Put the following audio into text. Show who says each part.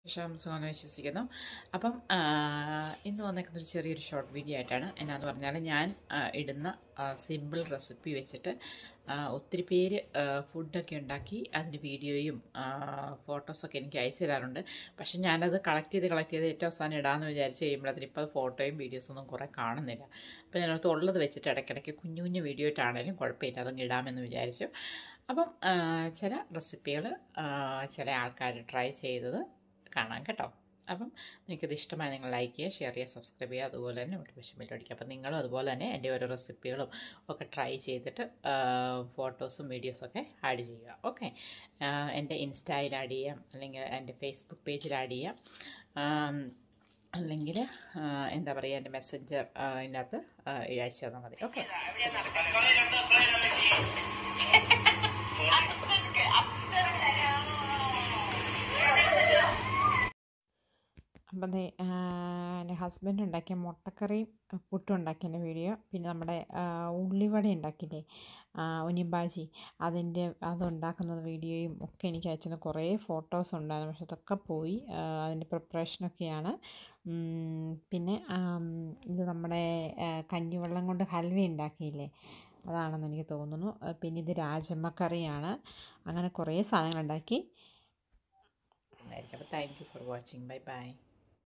Speaker 1: ശേഷം സുഖമെന്ന് വിശ്വസിക്കുന്നു അപ്പം ആ, ഇന്ന് വന്നേക്കുന്ന ഒരു ചെറിയൊരു ഷോർട്ട് വീഡിയോ ആയിട്ടാണ് എന്നാന്ന് പറഞ്ഞാൽ ഞാൻ ആ, ഇടുന്ന സിമ്പിൾ റെസിപ്പി വെച്ചിട്ട് ആ, ഒത്തിരി പേര് ആ, ഫുഡൊക്കെ ഉണ്ടാക്കി അതിന് വീഡിയോയും ആ, ഫോട്ടോസൊക്കെ എനിക്ക് അയച്ചു തരാറുണ്ട് പക്ഷെ ഞാനത് കളക്ട് ചെയ്ത് കളക്ട് ചെയ്ത് ഏറ്റവും അവസാനം ഇടാമെന്ന് വിചാരിച്ച് കഴിയുമ്പോഴത്തേന് ഇപ്പോൾ ഫോട്ടോയും വീഡിയോസൊന്നും കുറേ കാണുന്നില്ല അപ്പോൾ ഞാനടുത്ത് ഉള്ളത് വെച്ചിട്ട് ഇടയ്ക്കിടയ്ക്ക് കുഞ്ഞു കുഞ്ഞു വീഡിയോ ആയിട്ടാണേലും കുഴപ്പമില്ല അതങ്ങ് ഇടാമെന്ന് വിചാരിച്ചു അപ്പം ആ, ചില റെസിപ്പികൾ ചില ആൾക്കാർ ട്രൈ ചെയ്തത് കാണാം കേട്ടോ അപ്പം നിങ്ങൾക്കിത് ഇഷ്ടമായി നിങ്ങൾ ലൈക്ക് ചെയ്യുക ഷെയർ ചെയ്യുക സബ്സ്ക്രൈബ് ചെയ്യുക അതുപോലെ തന്നെ നോട്ടിഫിക്കേഷൻ ബെൽ അടിക്കുക അപ്പം നിങ്ങളും അതുപോലെ തന്നെ എൻ്റെ ഓരോ റെസിപ്പികളും ഒക്കെ ട്രൈ ചെയ്തിട്ട് ഫോട്ടോസും വീഡിയോസൊക്കെ ആഡ് ചെയ്യുക ഓക്കെ എൻ്റെ ഇൻസ്റ്റയിൽ ആഡ് ചെയ്യാം അല്ലെങ്കിൽ എൻ്റെ ഫേസ്ബുക്ക് പേജിൽ ആഡ് ചെയ്യാം ആം, അല്ലെങ്കിൽ എന്താ പറയുക എൻ്റെ മെസ്സഞ്ചർ ഇതിനകത്ത് അയച്ചു തന്നാൽ മതി ഓക്കെ അപ്പം ദേ ആ, എൻ്റെ ഹസ്ബൻഡ് ഉണ്ടാക്കിയ മുട്ടക്കറിയും ആ, പുട്ടും ഉണ്ടാക്കിയതിൻ്റെ വീഡിയോ പിന്നെ നമ്മുടെ ആ, ഉള്ളിവട ഉണ്ടാക്കിയില്ലേ ആ, ഉനിബാജി അതിൻ്റെ അതുണ്ടാക്കുന്ന വീഡിയോയും ഒക്കെ എനിക്ക് അയച്ചിരുന്ന കുറേ ഫോട്ടോസ് ഉണ്ടായിരുന്നു പക്ഷെ അതൊക്കെ പോയി ആ, അതിൻ്റെ പ്രിപ്പറേഷനൊക്കെയാണ് ഉം, പിന്നെ ആം, ഇത് നമ്മുടെ ആ, കഞ്ഞിവെള്ളം കൊണ്ട് ഹൽവ ഉണ്ടാക്കിയില്ലേ അതാണെന്ന് എനിക്ക് തോന്നുന്നു ആ, പിന്നെ ഇത് രാജമ്മ കറിയാണ് അങ്ങനെ കുറേ സാധനങ്ങളുണ്ടാക്കി അപ്പോൾ thank you for watching bye by